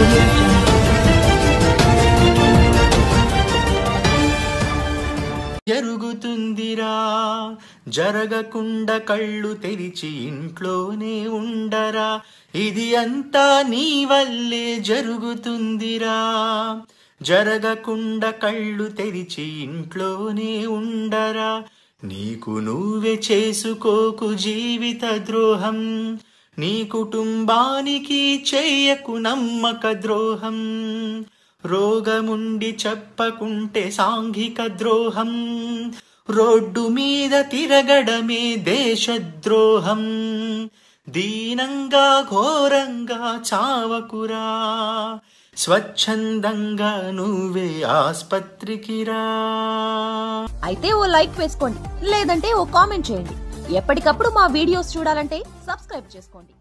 audio jungle. జరుగుతుందిరా జరగకుండా కళ్ళు తెరిచి ఇంట్లోనే ఉండరా ఇది అంతా నీ వల్లే జరుగుతుందిరా జరగకుండా కళ్ళు తెరిచి ఇంట్లోనే ఉండరా నీకు నువ్వే చేసుకోకు జీవిత ద్రోహం నీ కుటుంబానికి చెయ్యకు నమ్మక ద్రోహం రోగముండి చెప్పకుంటే సాంఘిక ద్రోహం రోడ్డు మీద తిరగడమే దేశద్రోహం దీనంగా ఘోరంగా చావకురా స్వచ్ఛందంగా నువ్వే ఆస్పత్రికి రా అయితే ఓ లైక్ వేసుకోండి లేదంటే ఓ కామెంట్ చేయండి ఎప్పటికప్పుడు మా వీడియోస్ చూడాలంటే సబ్స్క్రైబ్ చేసుకోండి